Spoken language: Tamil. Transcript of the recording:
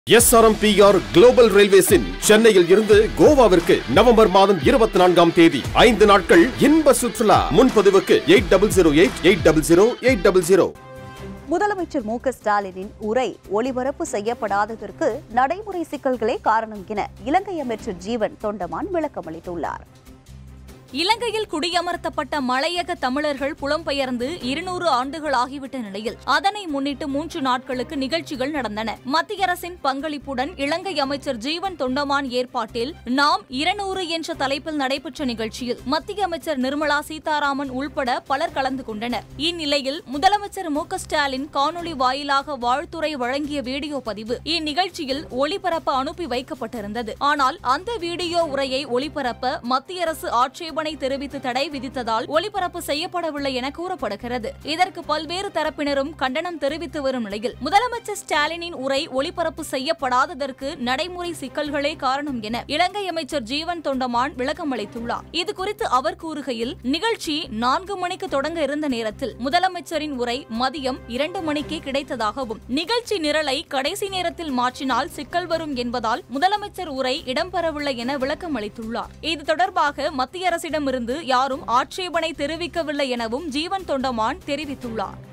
எஸ்ஆர்எம்பிஆர் குளோபல் ரயில்வேஸின் சென்னையில் இருந்து கோவாவிற்கு நவம்பர் மாதம் இருபத்தி நான்காம் தேதி ஐந்து நாட்கள் இன்ப சுற்றுலா முன்பதிவுக்கு eight double zero eight eight double zero eight double zero முதலமைச்சர் மு க ஸ்டாலினின் உரை ஒளிபரப்பு செய்யப்படாததற்கு நடைமுறை சிக்கல்களே காரணம் என இலங்கை அமைச்சர் ஜீவன் தொண்டமான் விளக்கமளித்துள்ளார் இலங்கையில் குடியமர்த்தப்பட்ட மலையக தமிழர்கள் புலம்பெயர்ந்து இருநூறு ஆண்டுகள் ஆகிவிட்ட நிலையில் அதனை முன்னிட்டு மூன்று நாட்களுக்கு நிகழ்ச்சிகள் நடந்தன மத்திய அரசின் பங்களிப்புடன் இலங்கை அமைச்சர் ஜீவன் தொண்டமான் ஏற்பாட்டில் நாம் இருநூறு என்ற தலைப்பில் நடைபெற்ற நிகழ்ச்சியில் மத்திய அமைச்சர் நிர்மலா சீதாராமன் உள்பட பலர் கலந்து கொண்டனர் இந்நிலையில் முதலமைச்சர் மு க ஸ்டாலின் காணொலி வாயிலாக வாழ்த்துரை வழங்கிய வீடியோ பதிவு இந்நிகழ்ச்சியில் ஒளிபரப்ப அனுப்பி வைக்கப்பட்டிருந்தது ஆனால் அந்த வீடியோ உரையை ஒளிபரப்ப மத்திய அரசு ஆட்சேபனை தெரிவித்து தடை விதித்ததால் ஒளிபரப்பு செய்யப்படவில்லை என கூறப்படுகிறது இதற்கு பல்வேறு தரப்பினரும் கண்டனம் தெரிவித்து வரும் நிலையில் முதலமைச்சர் ஸ்டாலினின் உரை ஒளிபரப்பு செய்யப்படாததற்கு நடைமுறை சிக்கல்களே காரணம் என இலங்கை அமைச்சர் ஜீவன் தொண்டமான் விளக்கமளித்துள்ளார் இது குறித்து அவர் கூறுகையில் நிகழ்ச்சி நான்கு மணிக்கு தொடங்க இருந்த நேரத்தில் முதலமைச்சரின் உரை மதியம் இரண்டு மணிக்கே கிடைத்ததாகவும் நிகழ்ச்சி நிரலை கடைசி நேரத்தில் மாற்றினால் சிக்கல் வரும் என்பதால் முதலமைச்சர் உரை இடம்பெறவில்லை என விளக்கம் அளித்துள்ளார் இது தொடர்பாக மத்திய அரசிடமிருந்து யாரும் ஆட்சேபனை தெரிவிக்கவில்லை எனவும் ஜீவன் தொண்டமான் தெரிவித்துள்ளார்